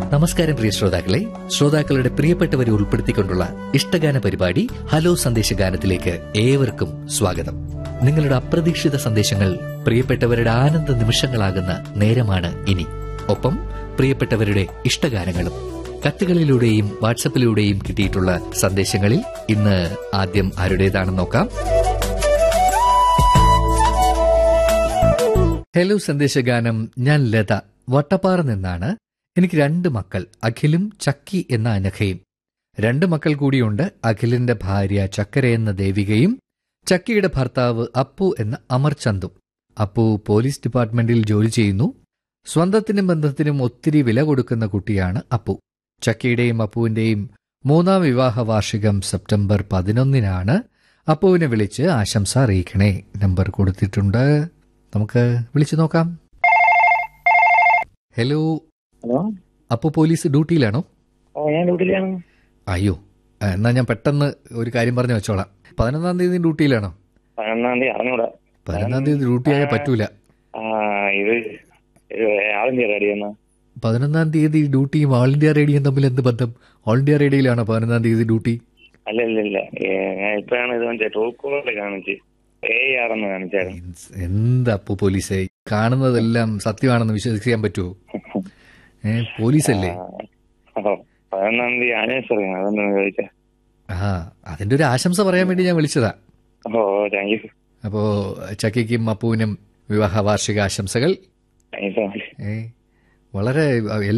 നമസ്കാരം പ്രിയ ശ്രോതാക്കളെ ശ്രോതാക്കളുടെ പ്രിയപ്പെട്ടവരെ ഉൾപ്പെടുത്തിക്കൊണ്ടുള്ള ഇഷ്ടഗാന പരിപാടി ഹലോ സന്ദേശഗാനത്തിലേക്ക് ഏവർക്കും സ്വാഗതം നിങ്ങളുടെ അപ്രതീക്ഷിത സന്ദേശങ്ങൾ പ്രിയപ്പെട്ടവരുടെ ആനന്ദ നിമിഷങ്ങളാകുന്ന നേരമാണ് ഇനി ഒപ്പം പ്രിയപ്പെട്ടവരുടെ ഇഷ്ടഗാനങ്ങളും കത്തുകളിലൂടെയും വാട്സപ്പിലൂടെയും കിട്ടിയിട്ടുള്ള സന്ദേശങ്ങളിൽ ഇന്ന് ആദ്യം ആരുടേതാണെന്ന് നോക്കാം ഹലോ സന്ദേശഗാനം ഞാൻ ലത വട്ടപ്പാറ നിന്നാണ് എനിക്ക് രണ്ട് മക്കൾ അഖിലും ചക്കി എന്ന അനഘയും രണ്ട് മക്കൾ കൂടിയുണ്ട് അഖിലിന്റെ ഭാര്യ ചക്കര എന്ന ദേവികയും ചക്കിയുടെ ഭർത്താവ് അപ്പു എന്ന അമർചന്ദും അപ്പു പോലീസ് ഡിപ്പാർട്ട്മെന്റിൽ ജോലി ചെയ്യുന്നു സ്വന്തത്തിനും ബന്ധത്തിനും ഒത്തിരി വില കൊടുക്കുന്ന കുട്ടിയാണ് അപ്പു ചക്കിയുടെയും അപ്പുവിന്റെയും മൂന്നാം വിവാഹ വാർഷികം സെപ്റ്റംബർ പതിനൊന്നിനാണ് അപ്പുവിനെ വിളിച്ച് ആശംസ അറിയിക്കണേ നമ്പർ കൊടുത്തിട്ടുണ്ട് നമുക്ക് വിളിച്ചു നോക്കാം ഹലോ ഹലോ അപ്പു പോലീസ് ഡ്യൂട്ടിയിലാണോ ഓ ഞാൻ ഡ്യൂട്ടിയിലാണ് അയ്യോ ആ, എന്നാ ഞാൻ പെട്ടെന്ന് ഒരു കാര്യം പറഞ്ഞു വെച്ചോളാം പതിനൊന്നാം തീയതി ഡ്യൂട്ടിയിലാണോ പതിനൊന്നാം തീയതി അറിഞ്ഞൂടാ പതിനൊന്നാം തീയതി ഡ്യൂട്ടി ആയാൽ പറ്റൂല ആ ഇത് ഇത് ആളിന്റെ റെഡിയെന്ന പതിനൊന്നാം തീയതി ഡ്യൂട്ടിയും ഓൾ ഇന്ത്യ റേഡിയോയും തമ്മിൽ എന്ത് ബന്ധം ഓൾ ഇന്ത്യ റേഡിയോയിലാണോ പതിനൊന്നാം തീയതി ഡ്യൂട്ടി അല്ല ഇല്ല ഇല്ല ഏ, ഞാൻ ഇപ്പഴാണ് ഇത് മറ്റേ ടോക്കോളിൽ കാണിച്ച് ഏ ആറെന്ന് കാണിച്ചായിരുന്നു എന്താ അപ്പു പോലീസേ കാണുന്നതെല്ലാം സത്യമാണെന്ന് വിശ്വസിക്കാൻ പറ്റുമോ ഏ പോലീസല്ലേ ആ, ഓ പതിനൊന്നാം തീയതി ആനിവേഴ്സറി അതൊന്നും ചോദിച്ചാ ആ അതിന്റെ ഒരു ആശംസ പറയാൻ വേണ്ടി ഞാൻ വിളിച്ചതാ ഓ താങ്ക് യു അപ്പോ ചക്കിക്കും അപ്പുവിനും വിവാഹ വാർഷിക ആശംസകൾ താങ്ക് യു സോ മച്ച് ഏ വളരെ